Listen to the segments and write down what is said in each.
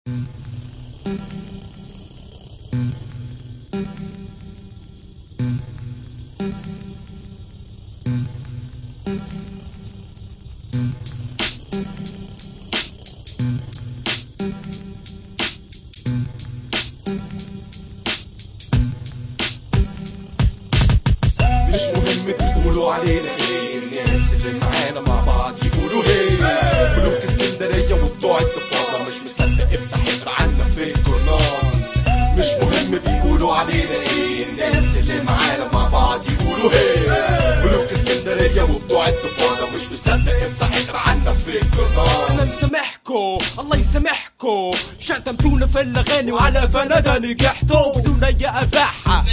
مش مهم تقولوا علينا ايه الناس اللي معانا مع بعض يقولوا هي ملوك اسكندريه وبتوع التفاضه مش مصدق افتح اقرا عنا في الجورنال مش مهم بيقولوا علينا ايه الناس اللي معانا مع بعض يقولوا هي ملوك اسكندريه وبتوع التفاضه مش مصدق افتح اقرا عنا في انا الجورنال مسامحكو الله يسامحكو شتمتونا في الاغاني وعلى فنادة نجحتوا بدون اي اباحة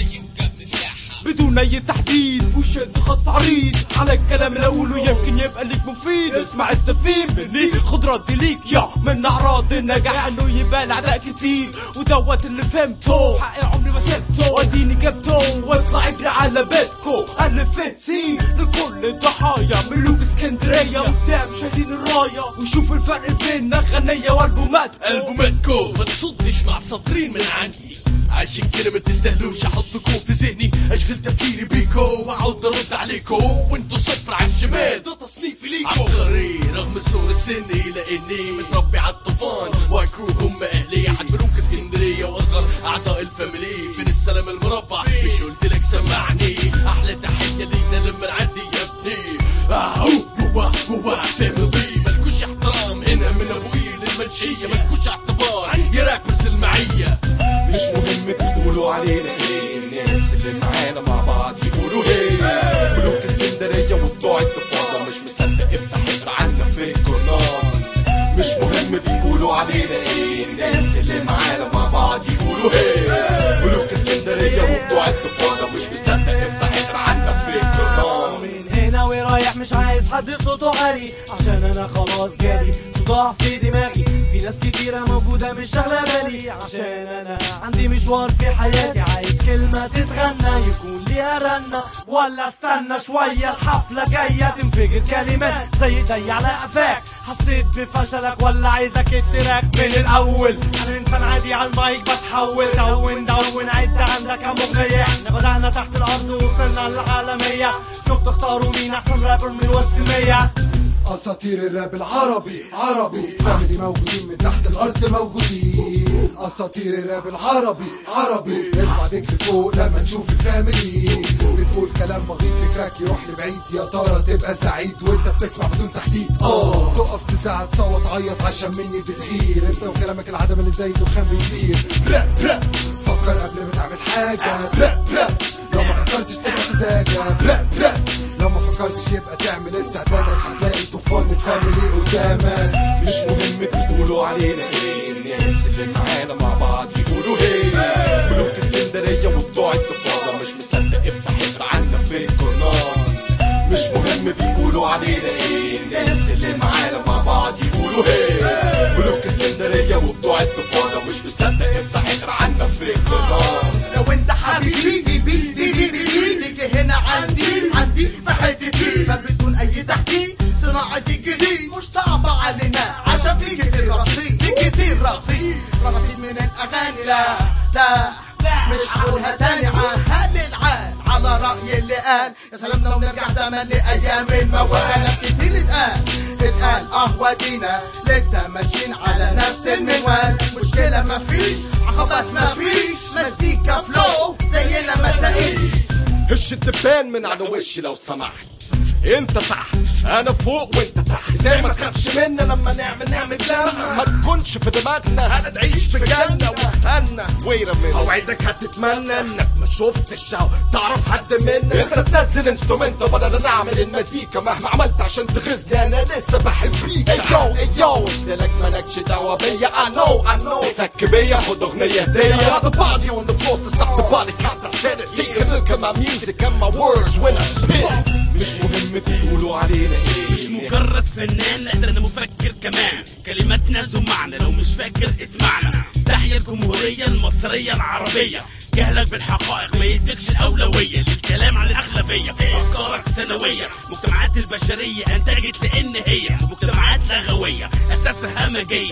بدون اي تحديد وشد خط عريض على الكلام اللي اقوله يمكن يبقى ليك مفيد اسمع استفيد مني خد ردي ليك يا من اعراض النجاح انه يبقى الاعداء كتير ودوت اللي فهمته حقي عمري ما سبته واديني جبته واطلع اجري على بيتكو الف سين لكل الضحايا ملوك اسكندريه قدام شايلين الرايه وشوف الفرق بين غنيه والبومات البوماتكو ما تصدش مع سطرين من عندي عشان كده ما تستاهلوش احطكم في ذهني اشغل تفكيري بيكو واعود ارد عليكو وانتوا صفر على الشمال ده تصنيفي ليكو عبقري رغم صغر سني لاني متربي على الطوفان واكرو هم اهلي حد ملوك اسكندريه واصغر اعضاء الفاميلي فين السلام المربع مش قلت لك سمعني احلى تحيه لينا لما نعدي يا ابني اهو جوا جوا فاميلي مالكوش احترام هنا من ابوي للمنشيه مالكوش اعتبار يا رابرز المعيه مش مهم تقولوا علينا ايه الناس اللي معانا مع بعض يقولوا هي ملوك اسكندريه وبتوع التفاضه مش مصدق افتح اقرا عنا في الجورنال مش مهم بيقولوا علينا ايه الناس اللي معانا مع بعض يقولوا هي ملوك اسكندريه وبتوع التفاضه مش مصدق افتح اقرا عنا في الجورنال من هنا ورايح مش عايز حد صوته عالي عشان انا خلاص جالي صداع في دماغي في ناس كتيرة موجودة مش شغلة بالي عشان انا عندي مشوار في حياتي عايز كلمة تتغنى يكون ليها رنة ولا استنى شوية الحفلة جاية تنفجر كلمات زي دي على قفاك حسيت بفشلك ولا عيدك التراك من الاول انا انسان عادي على المايك بتحول دون دون عد عندك كم اغنية احنا بدأنا تحت الارض ووصلنا للعالمية شفت اختاروا مين احسن رابر من وسط المية اساطير الراب العربي عربي فاميلي موجودين من تحت الارض موجودين اساطير الراب العربي عربي ارفع ايديك لفوق لما تشوف الفاميلي بتقول كلام بغيض فكرك يروح لبعيد يا ترى تبقى سعيد وانت بتسمع بدون تحديد اه تقف تساعد تصوت عيط عشان مني بتغير انت وكلامك العدم اللي زي دخان بيطير راب راب فكر قبل ما تعمل حاجه راب راب لو ما فكرتش تبقى سذاجه راب راب لو ما فكرتش يبقى تعمل استعدادك هتلاقي طوفان الفاميلي قدامك مش مهم تقولوا علينا ايه الناس اللي معانا مع بعض يقولوا هي ملوك اسكندريه وبتوع التفاضه مش مصدق افتح اقرا عنا في الجورنال مش مهم بيقولوا علينا ايه الناس اللي معانا مع بعض يقولوا هي ملوك اسكندريه وبتوع التفاضه مش مصدق افتح اقرا عنا في الجورنال لو انت حبيبي بيبي بيبي بيبي تيجي هنا عندي عندي في حتتي فبدون اي تحديد صناعة الجديد مش صعبة علينا عشان في كتير رصيد في كتير رصيد رصيد من الاغاني لا لا مش هقولها تاني عهد العال على رأي اللي قال يا سلام لو نرجع زمان لأيام الموال كلام كتير اتقال اتقال اه ودينا لسه ماشيين على نفس المنوال مشكلة مفيش عقبات مفيش مزيكا فلو زينا ما تلاقيش هش الدبان من على وشي لو سمحت انت تحت انا فوق وانت تحت زي ما تخافش منا لما نعمل نعمل لما ما تكونش في دماغنا هتعيش في جنة واستنى ويرا من اوعدك هتتمنى انك ما شفتش او تعرف حد منا انت تنزل انسترومنت بدل نعمل المزيكا مهما عملت عشان تغيظني انا لسه بحب بيك اي يو اي يو قلت لك مالكش دعوه بيا I know I know احتك بيا خد اغنيه هديه got the body on the floor so stop the body count I said it take a look at my music and my words when I spit مش مهم تقولوا علينا ايه مش مجرد فنان لا ده انا مفكر كمان كلماتنا ذو معنى لو مش فاكر اسمعنا تحيا الجمهورية المصرية العربية جهلك بالحقائق ما يديكش الأولوية للكلام عن الأغلبية أفكارك سنوية مجتمعات البشرية أنتجت لأن هي مجتمعات لغوية أساسها همجية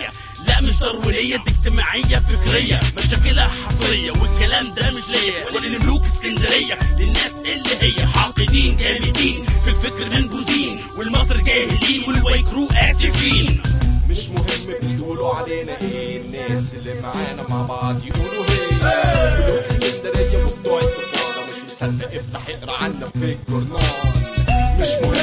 لا مش داروينية دي اجتماعية فكرية مشاكلها حصرية والكلام ده مش ليا ولا لملوك اسكندرية للناس اللي هي حاقدين جامدين في الفكر منبوذين والمصر جاهلين والوايكرو آسفين مش مهم بيقولوا علينا ايه الناس اللي معانا مع بعض يقولوا هي ملوك اسكندريه وبتوع الطفاله مش مصدق افتح اقرا عنا في الجورنال مش مهم